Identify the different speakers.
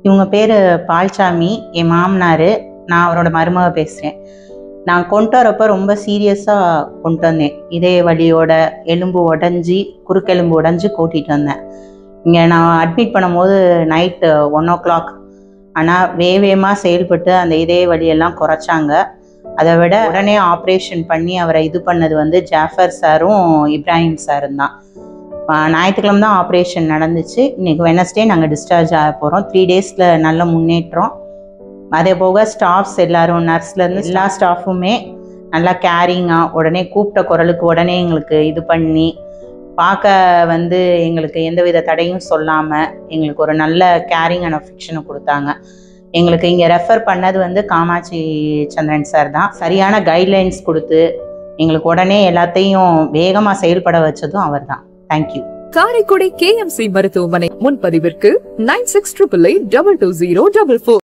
Speaker 1: இவங்க பேர் பால்சாமி என் மாமனார் நான் அவரோட மருமக பேசுகிறேன் நான் கொண்டு வரப்போ ரொம்ப சீரியஸாக கொண்டு வந்தேன் இதே வலியோட எலும்பு உடஞ்சி குறுக்கெலும்பு உடஞ்சி கூட்டிகிட்டு வந்தேன் இங்கே நான் அட்மிட் பண்ணும்போது நைட்டு ஒன் ஓ கிளாக் ஆனால் வேவேமாக செயல்பட்டு அந்த இதே வலியெல்லாம் குறைச்சாங்க அதை விட உடனே ஆப்ரேஷன் பண்ணி அவரை இது பண்ணது வந்து ஜாஃபர் சாரும் இப்ராஹிம் சாரும் தான் ஆஹ் ஞாயிற்றுக்கிழமை தான் ஆப்ரேஷன் நடந்துச்சு இன்னைக்கு வெனஸ்டே நாங்கள் டிஸ்சார்ஜ் ஆக போகிறோம் த்ரீ டேஸில் நல்ல முன்னேற்றம் அதே போக ஸ்டாஃப்ஸ் எல்லாரும் நர்ஸ்லேருந்து எல்லா ஸ்டாஃபுமே நல்லா கேரிங்காக உடனே கூப்பிட்ட குரலுக்கு உடனே எங்களுக்கு இது பண்ணி பார்க்க வந்து எங்களுக்கு எந்தவித தடையும் சொல்லாமல் எங்களுக்கு ஒரு நல்ல கேரிங் அண்ட் அஃபிக்ஷனை கொடுத்தாங்க எங்களுக்கு இங்கே ரெஃபர் பண்ணது வந்து காமாட்சி சந்திரன் சார் தான் சரியான கைட்லைன்ஸ் கொடுத்து எங்களுக்கு உடனே எல்லாத்தையும் வேகமாக செயல்பட வச்சதும் அவர் தான் தேங்க்யூ
Speaker 2: காரைக்குடி கேஎம்சி மருத்துவமனை முன்பதிவிற்கு nine six triple eight double two zero double four